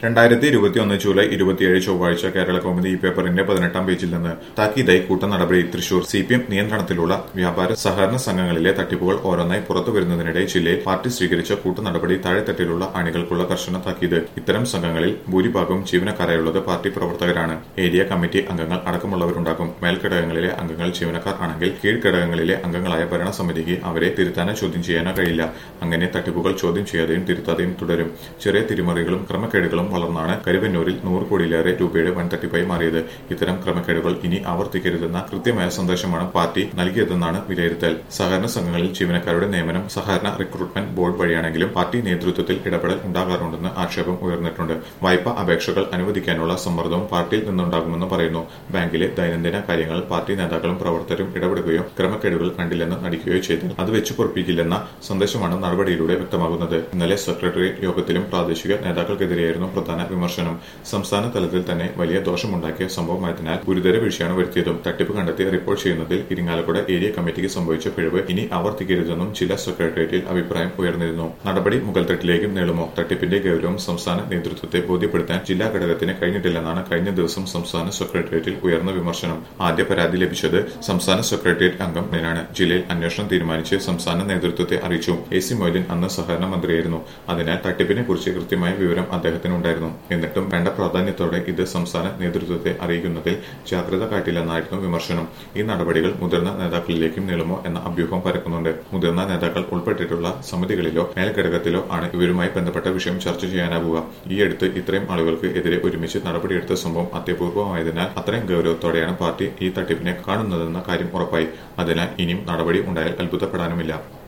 രണ്ടായിരത്തി ഇരുപത്തിയൊന്ന് ജൂലൈ ഇരുപത്തിയേഴ് ചൊവ്വാഴ്ച കേരള കൗമുദി ഈ പേപ്പറിന്റെ പതിനെട്ടാം പേജിൽ നിന്ന് താക്കീതായി കൂട്ട നടപടി തൃശൂർ സി പി എം നിയന്ത്രണത്തിലുള്ള വ്യാപാര സഹകരണ സംഘങ്ങളിലെ തട്ടിപ്പുകൾ ഓരോന്നായി പുറത്തു വരുന്നതിനിടെ ജില്ലയിൽ പാർട്ടി സ്വീകരിച്ച കൂട്ട നടപടി താഴെത്തട്ടിലുള്ള അണികൾക്കുള്ള കർശന താക്കീത് ഇത്തരം സംഘങ്ങളിൽ ഭൂരിഭാഗവും ജീവനക്കാരായുള്ളത് പാർട്ടി പ്രവർത്തകരാണ് ഏരിയ കമ്മിറ്റി അംഗങ്ങൾ അടക്കമുള്ളവരുണ്ടാകും മേൽഘടകങ്ങളിലെ അംഗങ്ങൾ ജീവനക്കാർ ആണെങ്കിൽ കീഴ്ഘടകങ്ങളിലെ അംഗങ്ങളായ ഭരണസമിതിക്ക് അവരെ തിരുത്താനോ ചോദ്യം ചെയ്യാനോ കഴിയില്ല അങ്ങനെ തട്ടിപ്പുകൾ ചോദ്യം ചെയ്യാതെയും തിരുത്താതെയും തുടരും ചെറിയ തിരിമറികളും ക്രമക്കേടുകളും വളർന്നാണ് കരുവന്നൂരിൽ നൂറ് കോടിയിലേറെ രൂപയുടെ വൻ തട്ടിപ്പായി മാറിയത് ഇത്തരം ക്രമക്കേടുകൾ ഇനി ആവർത്തിക്കരുതെന്ന കൃത്യമായ സന്ദേശമാണ് പാർട്ടി നൽകിയതെന്നാണ് വിലയിരുത്തൽ സഹകരണ സംഘങ്ങളിൽ ജീവനക്കാരുടെ നിയമനം സഹകരണ റിക്രൂട്ട്മെന്റ് ബോർഡ് വഴിയാണെങ്കിലും പാർട്ടി നേതൃത്വത്തിൽ ഇടപെടൽ ഉണ്ടാകാറുണ്ടെന്ന് ആക്ഷേപം ഉയർന്നിട്ടുണ്ട് വായ്പാ അപേക്ഷകൾ അനുവദിക്കാനുള്ള സമ്മർദ്ദവും പാർട്ടിയിൽ നിന്നുണ്ടാകുമെന്ന് പറയുന്നു ബാങ്കിലെ ദൈനംദിന കാര്യങ്ങളിൽ പാർട്ടി നേതാക്കളും പ്രവർത്തകരും ഇടപെടുകയോ ക്രമക്കേടുകൾ കണ്ടില്ലെന്ന് നടിക്കുകയോ ചെയ്താൽ അത് വെച്ചു പൊറപ്പിക്കില്ലെന്ന സന്ദേശമാണ് നടപടിയിലൂടെ വ്യക്തമാകുന്നത് ഇന്നലെ സെക്രട്ടേറിയറ്റ് യോഗത്തിലും പ്രാദേശിക നേതാക്കൾക്കെതിരെയായിരുന്നു പ്രധാന വിമർശനം സംസ്ഥാന തലത്തിൽ തന്നെ വലിയ ദോഷമുണ്ടാക്കിയ സംഭവമായതിനാൽ ഗുരുതര വീഴ്ചയാണ് വരുത്തിയതും തട്ടിപ്പ് കണ്ടെത്തി റിപ്പോർട്ട് ചെയ്യുന്നതിൽ ഇരിങ്ങാലക്കുട ഏരിയ കമ്മിറ്റിക്ക് സംഭവിച്ച പിഴവ് ഇനി ആവർത്തിക്കരുതെന്നും ജില്ലാ സെക്രട്ടേറിയറ്റിൽ അഭിപ്രായം ഉയർന്നിരുന്നു നടപടി മുകൾത്തട്ടിലേക്കും നീളുമോ തട്ടിപ്പിന്റെ ഗൌരവം സംസ്ഥാന നേതൃത്വത്തെ ബോധ്യപ്പെടുത്താൻ ജില്ലാ ഘടകത്തിന് കഴിഞ്ഞിട്ടില്ലെന്നാണ് കഴിഞ്ഞ ദിവസം സംസ്ഥാന സെക്രട്ടേറിയറ്റിൽ ഉയർന്ന വിമർശനം ആദ്യ പരാതി ലഭിച്ചത് സംസ്ഥാന സെക്രട്ടേറിയറ്റ് അംഗം ാണ് ജില്ലയിൽ അന്വേഷണം തീരുമാനിച്ച് സംസ്ഥാന നേതൃത്വത്തെ അറിയിച്ചു എ സി മൊയ്തീൻ അന്ന് സഹകരണ മന്ത്രിയായിരുന്നു അതിനാൽ തട്ടിപ്പിനെ കുറിച്ച് കൃത്യമായ വിവരം അദ്ദേഹത്തിന് ഉണ്ടായിരുന്നു എന്നിട്ടും വേണ്ട പ്രാധാന്യത്തോടെ ഇത് സംസ്ഥാന നേതൃത്വത്തെ അറിയിക്കുന്നതിൽ ജാഗ്രത കാട്ടില്ലെന്നായിരുന്നു വിമർശനം ഈ നടപടികൾ മുതിർന്ന നേതാക്കളിലേക്കും നീളുമോ എന്ന അഭ്യൂഹം പരക്കുന്നുണ്ട് മുതിർന്ന നേതാക്കൾ ഉൾപ്പെട്ടിട്ടുള്ള സമിതികളിലോ മേൽഘടകത്തിലോ ആണ് ഇവരുമായി ബന്ധപ്പെട്ട വിഷയം ചർച്ച ചെയ്യാനാവുക ഈയടുത്ത് ഇത്രയും ആളുകൾക്ക് എതിരെ ഒരുമിച്ച് നടപടിയെടുത്ത സംഭവം അത്യപൂർവമായതിനാൽ അത്രയും ഗൌരവത്തോടെയാണ് പാർട്ടി ഈ തട്ടിപ്പിനെ കാണുന്നതെന്ന കാര്യം ഉറപ്പായി അതിനാൽ ഇനിയും നടപടി ഉണ്ടായാൽ അത്ഭുതപ്പെടാനുമില്ല